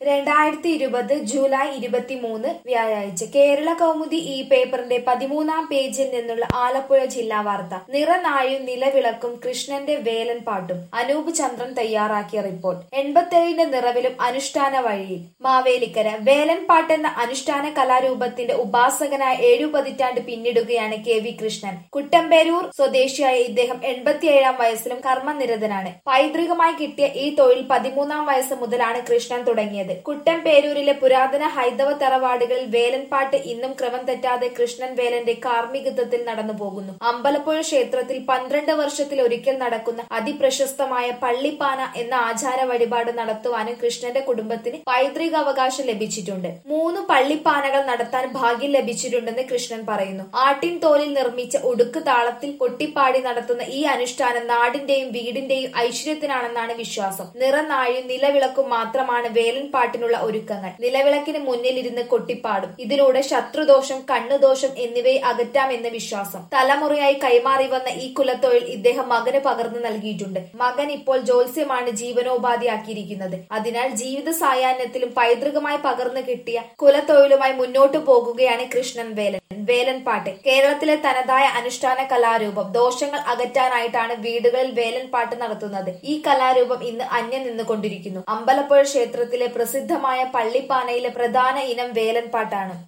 രണ്ടായിരത്തി ഇരുപത് ജൂലൈ ഇരുപത്തിമൂന്ന് വ്യാഴാഴ്ച കേരള കൗമുദി ഈ പേപ്പറിന്റെ പതിമൂന്നാം പേജിൽ നിന്നുള്ള ആലപ്പുഴ ജില്ലാ വാർത്ത നിറനായും നിലവിളക്കും കൃഷ്ണന്റെ വേലൻ പാട്ടും അനൂപ് ചന്ദ്രൻ തയ്യാറാക്കിയ റിപ്പോർട്ട് എൺപത്തേഴിന്റെ നിറവിലും അനുഷ്ഠാന വഴിയിൽ മാവേലിക്കര വേലൻ പാട്ട് എന്ന അനുഷ്ഠാന കലാരൂപത്തിന്റെ ഉപാസകനായ ഏഴു പതിറ്റാണ്ട് പിന്നിടുകയാണ് കെ വി കൃഷ്ണൻ കുട്ടമ്പേരൂർ സ്വദേശിയായ ഇദ്ദേഹം എൺപത്തിയേഴാം വയസ്സിലും കർമ്മനിരതനാണ് പൈതൃകമായി കിട്ടിയ ഈ തൊഴിൽ പതിമൂന്നാം വയസ്സ് മുതലാണ് കൃഷ്ണൻ തുടങ്ങിയത് കുട്ടമ്പേരൂരിലെ പുരാതന ഹൈന്ദവ തറവാടുകളിൽ വേലൻപാട്ട് ഇന്നും ക്രമം തെറ്റാതെ കൃഷ്ണൻ വേലന്റെ കാർമ്മികത്വത്തിൽ നടന്നു പോകുന്നു അമ്പലപ്പുഴ ക്ഷേത്രത്തിൽ പന്ത്രണ്ട് വർഷത്തിൽ ഒരിക്കൽ നടക്കുന്ന അതിപ്രശസ്തമായ പള്ളിപ്പാന എന്ന ആചാര വഴിപാട് നടത്തുവാനും കൃഷ്ണന്റെ കുടുംബത്തിന് പൈതൃക അവകാശം ലഭിച്ചിട്ടുണ്ട് മൂന്ന് പള്ളിപ്പാനകൾ നടത്താൻ ഭാഗ്യം ലഭിച്ചിട്ടുണ്ടെന്ന് കൃഷ്ണൻ പറയുന്നു ആട്ടിൻ തോലിൽ നിർമ്മിച്ച ഉടുക്ക് താളത്തിൽ കൊട്ടിപ്പാടി നടത്തുന്ന ഈ അനുഷ്ഠാനം നാടിന്റെയും വീടിന്റെയും ഐശ്വര്യത്തിനാണെന്നാണ് വിശ്വാസം നിറനാഴിയും നിലവിളക്കും മാത്രമാണ് വേലൻ പാട്ടിനുള്ള ഒരുക്കങ്ങൾ നിലവിളക്കിന് മുന്നിലിരുന്ന് കൊട്ടിപ്പാടും ഇതിലൂടെ ശത്രുദോഷം കണ്ണുദോഷം എന്നിവയെ അകറ്റാമെന്ന് വിശ്വാസം തലമുറയായി കൈമാറി വന്ന ഈ കുലത്തൊഴിൽ ഇദ്ദേഹം മകന് പകർന്നു നൽകിയിട്ടുണ്ട് മകൻ ഇപ്പോൾ ജ്യോത്സ്യമാണ് ജീവനോപാധിയാക്കിയിരിക്കുന്നത് അതിനാൽ ജീവിത സായാഹ്നത്തിലും പൈതൃകമായി പകർന്നു കിട്ടിയ കുലത്തൊഴിലുമായി മുന്നോട്ടു പോകുകയാണ് കൃഷ്ണൻ വേലൻ വേലൻ പാട്ട് കേരളത്തിലെ തനതായ അനുഷ്ഠാന കലാരൂപം ദോഷങ്ങൾ അകറ്റാനായിട്ടാണ് വീടുകളിൽ വേലൻ പാട്ട് നടത്തുന്നത് ഈ കലാരൂപം ഇന്ന് അന്യം നിന്നുകൊണ്ടിരിക്കുന്നു അമ്പലപ്പുഴ ക്ഷേത്രത്തിലെ പ്രസിദ്ധമായ പള്ളിപ്പാനയിലെ പ്രധാന ഇനം വേലൻ പാട്ടാണ്